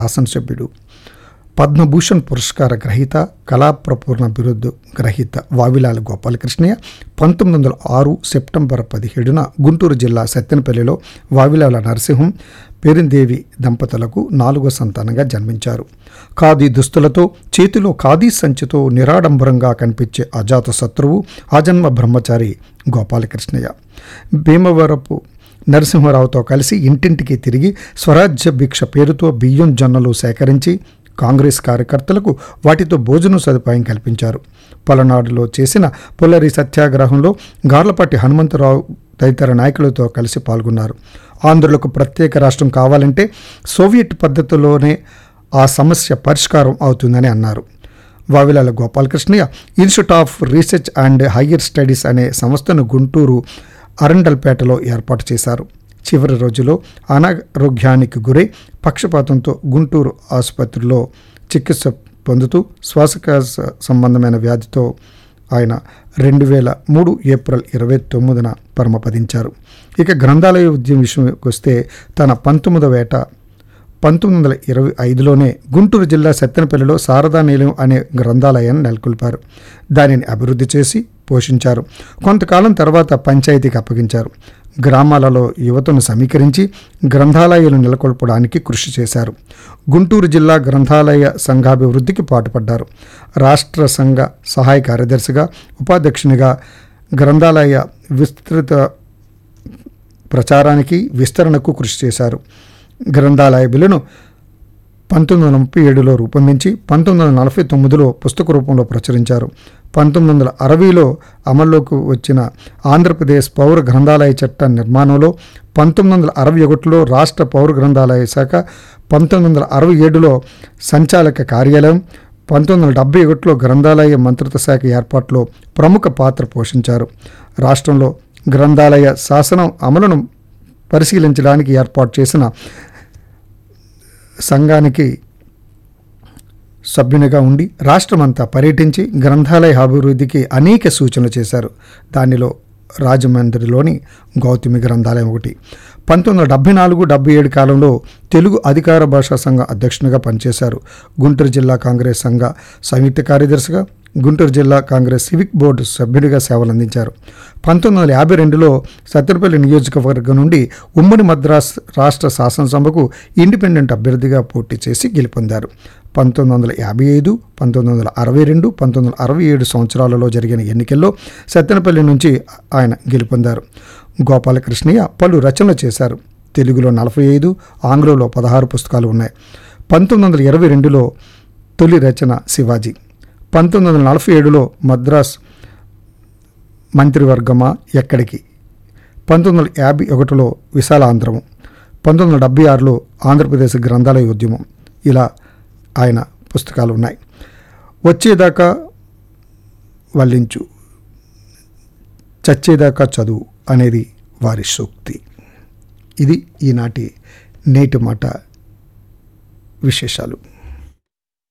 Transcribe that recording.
శాసనసభ్యుడు పద్మభూషణ్ పురస్కార గ్రహీత కళాప్రపూర్ణ బిరుదు గ్రహీత వావిలాల గోపాలకృష్ణయ్య పంతొమ్మిది వందల ఆరు సెప్టెంబర్ పదిహేడున గుంటూరు జిల్లా సత్తెనపల్లిలో వావిలాల నరసింహం పేరిందేవి దంపతులకు నాలుగో సంతానంగా జన్మించారు ఖాదీ దుస్తులతో చేతిలో ఖాదీ సంచితో నిరాడంబరంగా కనిపించే అజాత శత్రువు ఆజన్మ బ్రహ్మచారి గోపాలకృష్ణయ్య భీమవరపు నరసింహారావుతో కలిసి ఇంటింటికి తిరిగి స్వరాజ్య భిక్ష పేరుతో బియ్యం జొన్నలు సేకరించి కాంగ్రెస్ కార్యకర్తలకు వాటితో భోజనం సదుపాయం కల్పించారు పలనాడులో చేసిన పుల్లరి సత్యాగ్రహంలో గార్లపాటి హనుమంతరావు తదితర నాయకులతో కలిసి పాల్గొన్నారు ఆంధ్రులకు ప్రత్యేక రాష్ట్రం కావాలంటే సోవియట్ పద్ధతిలోనే ఆ సమస్య పరిష్కారం అవుతుందని అన్నారు Vavilala Gopalakrishnayya institute of research and higher studies అనే సంస్థను గుంటూరు అరండల్పేటలో ఏర్పాటు చేశారు చివరి రోజులో అనారోగ్యానికి గురై పక్షపాతంతో గుంటూరు ఆసుపత్రిలో చికిత్స పొందుతూ శ్వాసకోశ సంబంధమైన వ్యాధితో ఆయన రెండు వేల మూడు ఏప్రిల్ ఇరవై తొమ్మిదిన పరమపదించారు ఇక గ్రంథాలయ ఉద్యమం విషయంకి వస్తే తన పంతొమ్మిదవ ఏట పంతొమ్మిది వందల ఇరవై ఐదులోనే గుంటూరు జిల్లా సత్తెనపల్లిలో శారదా నిలయం అనే గ్రంథాలయాన్ని నెలకొల్పారు దానిని అభివృద్ధి చేసి పోషించారు కొంతకాలం తర్వాత పంచాయతీకి అప్పగించారు గ్రామాలలో యువతను సమీకరించి గ్రంథాలయాలు నెలకొల్పడానికి కృషి చేశారు గుంటూరు జిల్లా గ్రంథాలయ సంఘాభివృద్ధికి పాటుపడ్డారు రాష్ట్ర సంఘ సహాయ కార్యదర్శిగా ఉపాధ్యక్షునిగా గ్రంథాలయ విస్తృత ప్రచారానికి విస్తరణకు కృషి చేశారు గ్రంథాలయ బిల్లును పంతొమ్మిది వందల ముప్పై ఏడులో రూపొందించి పంతొమ్మిది వందల నలభై తొమ్మిదిలో పుస్తక రూపంలో ప్రచురించారు పంతొమ్మిది వందల అరవైలో అమల్లోకి వచ్చిన ఆంధ్రప్రదేశ్ పౌర గ్రంథాలయ చట్ట నిర్మాణంలో పంతొమ్మిది వందల అరవై ఒకటిలో రాష్ట్ర పౌర గ్రంథాలయ శాఖ పంతొమ్మిది వందల అరవై ఏడులో సంచాలక కార్యాలయం పంతొమ్మిది వందల డెబ్బై ఒకటిలో గ్రంథాలయ మంత్రిత్వ శాఖ ఏర్పాటులో ప్రముఖ పాత్ర పోషించారు రాష్ట్రంలో గ్రంథాలయ శాసనం అమలును పరిశీలించడానికి ఏర్పాటు చేసిన సంఘానికి సభ్యునిగా ఉండి రాష్ట్రమంతా పర్యటించి గ్రంథాలయ అభివృద్ధికి అనేక సూచనలు చేశారు దానిలో రాజమండ్రిలోని గౌతమి గ్రంథాలయం ఒకటి పంతొమ్మిది వందల డెబ్బై నాలుగు డెబ్బై ఏడు కాలంలో తెలుగు అధికార భాషా సంఘ అధ్యక్షునిగా పనిచేశారు గుంటూరు జిల్లా కాంగ్రెస్ సంఘ సంయుక్త కార్యదర్శిగా గుంటూరు జిల్లా కాంగ్రెస్ సివిక్ బోర్డు సభ్యుడిగా సేవలు అందించారు పంతొమ్మిది వందల యాభై రెండులో సత్తెనపల్లి నియోజకవర్గం నుండి ఉమ్మడి మద్రాస్ రాష్ట్ర శాసనసభకు ఇండిపెండెంట్ అభ్యర్థిగా పోటీ చేసి గెలుపొందారు పంతొమ్మిది వందల యాభై ఐదు పంతొమ్మిది వందల అరవై రెండు పంతొమ్మిది వందల అరవై ఏడు సంవత్సరాలలో జరిగిన ఎన్నికల్లో సత్తెనపల్లి నుంచి ఆయన గెలుపొందారు గోపాలకృష్ణయ్య పలు రచనలు చేశారు తెలుగులో నలభై ఐదు ఆంగ్లంలో పదహారు పుస్తకాలు ఉన్నాయి పంతొమ్మిది వందల ఇరవై రెండులో తొలి రచన శివాజీ పంతొమ్మిది వందల నలభై ఏడులో మద్రాస్ మంత్రివర్గమా ఎక్కడికి పంతొమ్మిది వందల యాభై ఒకటిలో విశాలాంధ్రము పంతొమ్మిది వందల డెబ్బై ఆరులో ఆంధ్రప్రదేశ్ గ్రంథాలయ ఉద్యమం ఇలా ఆయన పుస్తకాలు ఉన్నాయి వచ్చేదాకా వల్లించు చచ్చేదాకా చదువు అనేది వారి సూక్తి ఇది ఈనాటి నేటి మాట విశేషాలు